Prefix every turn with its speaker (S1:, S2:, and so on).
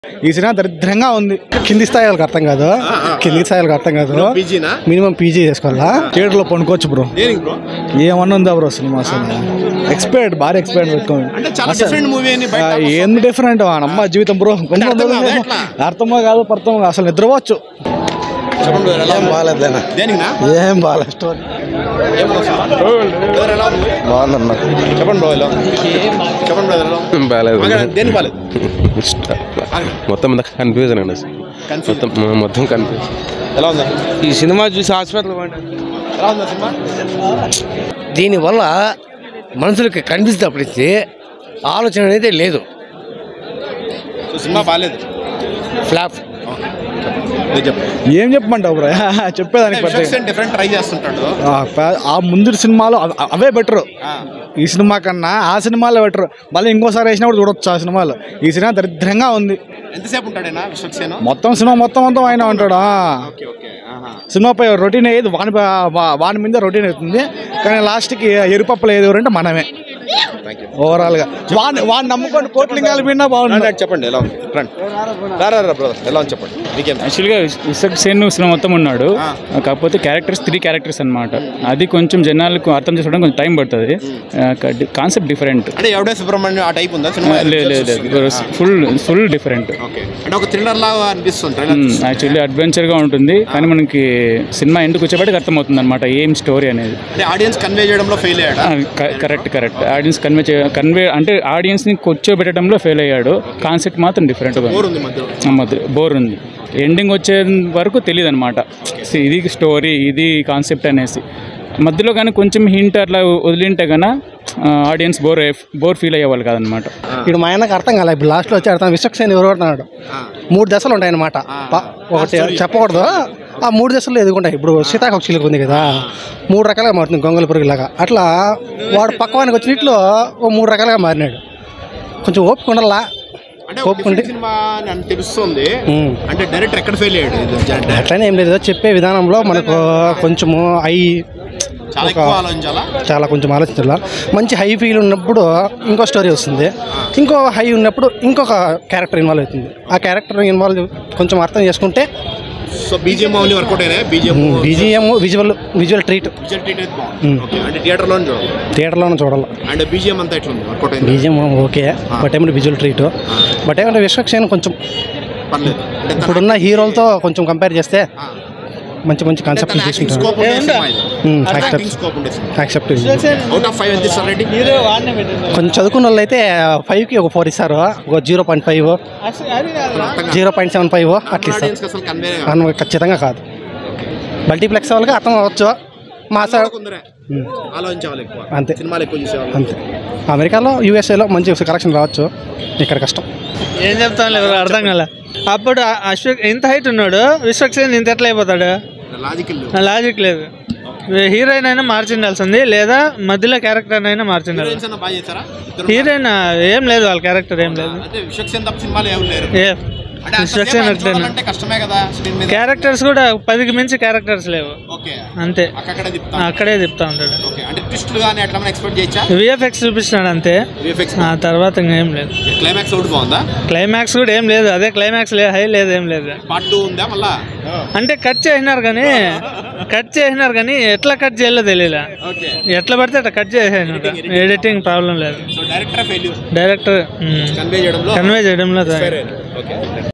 S1: ఈ సినిమా దరిద్రంగా ఉంది కింది స్థాయి వాళ్ళకి అర్థం కాదు కింది స్థాయి వాళ్ళకి అర్థం కాదు
S2: పీజీనా
S1: మినిమం పీజీ చేసుకోవాలా థియేటర్లో పనుకోవచ్చు బ్రో
S2: దేనికి బ్రో
S1: ఏమన్నా ఉందా బ్రో సినిమా అసలు ఎక్స్పైర్డ్ భారీ ఎక్స్పైర్డ్ పెట్టుకోండి
S2: అంటే చాలా డిఫరెంట్ మూవీ అని బయట
S1: ఆ, ఏంది డిఫరెంట్ అమ్మ జీవితం బ్రో
S2: అర్థం కాదా ఎట్లా?
S1: అర్థమో కాదు పర్థమో కాదు అసలు నిద్రపోవచ్చు
S2: చెప్పండి brother, ఎలా ఉంది?
S1: బాగాలేదన్నా
S2: దేనికినా
S1: ఏం బాగాలేదు స్టోరీ
S2: ఏం బ్రో సినిమా? Brother, ఎలా ఉంది
S1: బాగుందన్న
S2: చెప్పండి బ్రో ఎలా ఉంది? చెప్పండి బ్రదర్ ఎలా ఉంది?
S3: బాగాలేదు
S2: ఆగండి, దేనికి బాలేదు
S3: మొత్తం అంతా కన్ఫ్యూజన్ అండి అసలు.
S2: కన్ఫ్యూజ్
S3: మొత్తం మొత్తం కన్ఫ్యూజ్
S2: ఎలా ఉంది
S4: ఈ సినిమా చూసి హాస్పిటల్
S2: ఎలా ఉంది సినిమా
S4: దీనివల్ల మనుషులకి కనిపిస్తే అప్పటికి ఆలోచన అనేది లేదు
S2: సో సినిమా బాగాలేదు
S4: ఫ్లాప్
S2: మీరు చెప్పండి
S1: ఏం చెప్పమంటావు బ్రో చెప్పేదానికి పెద్ద
S2: డిఫరెంట్ ట్రై చేస్తుంటాడు
S1: ఆ, ప- ఆ ముందు సినిమాలు అవ- అవే బెటర్
S2: ఆ,
S1: ఈ సినిమా కన్నా ఆ సినిమాలో బెటర్ మళ్ళీ ఇంకోసారి వేసినప్పుడు చూడొచ్చు ఆ సినిమాలో ఈ సినిమా దరిద్రంగా ఉంది
S2: ఎంతసేపు ఉంటాడేనా విశ్వక్సేను
S1: మొత్తం సినిమా మొత్తం అంతా ఆయన ఉంటాడు ఆ.
S2: ఓకే ఓకే ఆహా.
S1: సినిమాపై రొటీన్ అయ్యేది వాని ప- వా- వాని మీద రొటీన్ అవుతుంది కానీ లాస్ట్కి ఎరుపప్పులు ఏది ఎవరంటే మనమే ఓవరాల్గా వాడిని వాడిని నమ్ముకొని కోట్లింగాలు విన్నా
S2: రండి,
S1: బాగుంటుంది
S2: రండి, చెప్పండి ఎలా ఉంది రండి రా రా రా బ్రదర్ ఎలా ఉంది చెప్పండి మీకేం
S5: యాక్చువల్గా విసక్ సేన్ సినిమా మొత్తం ఉన్నాడు
S2: ఆ.
S5: కాకపోతే క్యారెక్టర్స్ త్రీ క్యారెక్టర్స్ అన్నమాట అది కొంచెం జనాలకు అర్థం చేసుకోవడం కొంచెం టైం పడుతుంది కాన్సెప్ట్ డిఫరెంట్
S2: అంటే ఎవడే సుబ్రహ్మణ్యం ఆ టైప్ ఉందా సినిమా
S5: లేదు లేదు ఫుల్ ఫుల్ డిఫరెంట్
S2: ఓకే అంటే ఒక థ్రిల్లర్ లాగా అనిపిస్తుంది ట్రైలర్
S5: యాక్చువల్లీ అడ్వెంచర్గా ఉంటుంది కానీ మనకి సినిమా ఎందుకు వచ్చేపాటికి అర్థమవుతుంది అనమాట ఏం స్టోరీ అనేది
S2: అంటే ఆడియన్స్ కన్వే చేయడంలో ఫెయిల్ అయ్యాడా
S5: correct correct audience convey convey అంటే ఆడియన్స్ని కూర్చోబెట్టడంలో ఫెయిల్ అయ్యాడు కాన్సెప్ట్ మాత్రం డిఫరెంట్గా
S2: బోర్ ఉంది మధ్యలో
S5: మధ్య బోర్ ఉంది ఎండింగ్ వచ్చే వరకు తెలియదు అనమాట ఇది స్టోరీ ఇది కాన్సెప్ట్ అనేసి మధ్యలో కానీ కొంచెం హింట్ అట్లా వదిలింటే కన్నా ఆడియన్స్ బోర్ బోర్ ఫీల్ అయ్యేవాళ్ళు కాదనమాట
S1: ఇప్పుడు మా ఆయనకు అర్థం కాలే ఇప్పుడు లాస్ట్లో వచ్చి అర్థం విశ్వక్సేన్ ఎవరు పడుతున్నాడు మూడు దశలు ఉంటాయి అన్నమాట ప- ఒకటి చెప్పకూడదు ఆ మూడు దశలు ఎదుగుంటాయి ఇప్పుడు సీతాకోక చిలుక ఉంది కదా మూడు రకాలుగా మారుతుంది గొంగళ పురుగులాగా అట్లా వాడు పక్కవానికి వచ్చినట్లు ఓ మూడు రకాలుగా మారినాడు కొంచెం ఓపిక ఉండాలా
S2: అంటే ఒక different సినిమా అని అని తెలుస్తుంది
S1: ఉమ్.
S2: అంటే డైరెక్టర్ ఎక్కడ ఫెయిల్ అయ్యాడు ఇది జ-
S1: అట్లనే ఏం లేదు చెప్పే విధానంలో మనకు కొంచెము హై
S2: చాలా ఎక్కువ ఆలోచించాలా
S1: చాలా కొంచెం ఆలోచించాల మంచి హై ఫీల్ ఉన్నప్పుడు ఇంకో స్టోరీ వస్తుంది ఇంకో హై ఉన్నప్పుడు ఇంకొక క్యారెక్టర్ ఇన్వాల్వ్ అవుతుంది ఆ క్యారెక్టర్ ఇన్వాల్వ్ కొంచెం అర్థం చేసుకుంటే
S2: సో బీజిఎం ఓన్లీ వర్కౌట్ అయినా BGM
S1: BGM visual visual treat
S2: visual treat అయితే బాగుంది ఓకే అంటే థియేటర్లో చూడాలి
S1: థియేటర్లోనే చూడాలి
S2: అండ్ బీజిఎం అంతా ఎట్లుంది వర్కౌట్ అయింది
S1: బీజిఎం ఓకే బట్ ఏమంటే విజువల్ ట్రీట్ బట్ ఏమంటే విశ్వక్సేన్ కొంచెం
S2: పర్లేదు అంటే తన-
S1: ఇప్పుడున్న హీరోలతో కొంచెం కంపేర్ చేస్తే
S2: ఆ,
S1: మంచి మంచి
S2: అంటే
S1: కాన్సెప్ట్
S2: తన యాక్టింగ్
S1: తీసుకుంటారు
S2: స్కోప్ ఉండే సినిమా ఇది
S1: Hmm,
S2: యాక్టింగ్
S1: accept.
S2: స్కోప్ ఉండే cinema
S1: accept
S2: out of five ఎంత ఇస్తారు రేటింగ్
S1: కొంచెం చదువుకున్న వాళ్ళు అయితే ఫైవ్కి ఒక ఫోర్ ఇస్తారు ఒక zero point five zero point seven five అట్లా ఇస్తారు
S2: ఆడియన్స్ అసలు కన్వే
S1: అను ఖచ్చితంగా కాదు మల్టీప్లెక్స్ వాళ్ళకి అర్థం అవ్వచ్చు మా సార్
S2: కొందరే ఆలోచించేవాళ్ళు ఎక్కువ
S1: అంతే.
S2: సినిమాలు ఎక్కువ చూసేవాళ్ళు
S1: అంతే అమెరికాలో యూఎస్ఏలో మంచి కలెక్షన్ రావచ్చు ఇక్కడ కష్టం
S6: ఏం చెప్తాను లేదు అర్థం కాల అప్పుడు అ- అశ్వక్ ఎంత హైట్ ఉన్నాడు విశ్వక్సేన్ ఇంత ఎట్లా అయిపోతాడు
S2: లాజికల్
S6: నా లాజిక్ లేదు హీరోయిన్ అయినా మార్చిండాల్సింది లేదా మధ్యలో క్యారెక్టర్ అయినా మార్చిండాలి
S2: హీరోయిన్స్ అన్న బాగా చేస్తారా ఇద్దరు
S6: హీరోయిన్ ఏం లేదు వాళ్ళ క్యారెక్టర్ ఏం లేదు
S2: అంటే విశ్వక్సేన్ తప్ప సినిమాలు ఏమి లేరు
S6: ఏ
S2: అంటే అంతసేపు
S6: విశ్వక్సేన్
S2: ఆయన
S6: అట్లనే
S2: చూడాలంటే కష్టమే కదా స్క్రీన్ మీద
S6: క్యారెక్టర్స్ కూడా పదికి మించి క్యారెక్టర్స్ లేవు
S2: ఓకే
S6: అంతే
S2: అక్కడే చెప్తాను
S6: అక్కడే చెప్తా ఉంటాడు
S2: ఓకే అంటే ట్విస్టులు కానీ అట్లా మనం ఎక్స్పెక్ట్ చేయొచ్చా
S6: విఎఫ్ఎక్స్ చూపిస్తున్నాడు అంతే
S2: విఎఫ్ఎక్స్
S6: ఆ తర్వాత ఇంకేం లేదు
S2: క్లైమాక్స్ ఒకటి బాగుందా
S6: క్లైమాక్స్ కూడా ఏం లేదు అదే క్లైమాక్స్ లేదు హై లేదు ఏం లేదు
S2: పార్ట్ టూ ఉందా మళ్ళా
S6: అంటే కట్ చేసినారు కానీ కట్ చేసినారు కానీ ఎట్లా కట్ చేయాలో తెలియలే
S2: ఓకే
S6: ఎట్లా పడితే అట్లా కట్ చేసేసినారు ఎడిటింగ్ ప్రాబ్లం లేదు
S2: so director failure
S6: director
S2: convey చేయడంలో
S6: కన్వే చేయడంలో
S2: ఓకే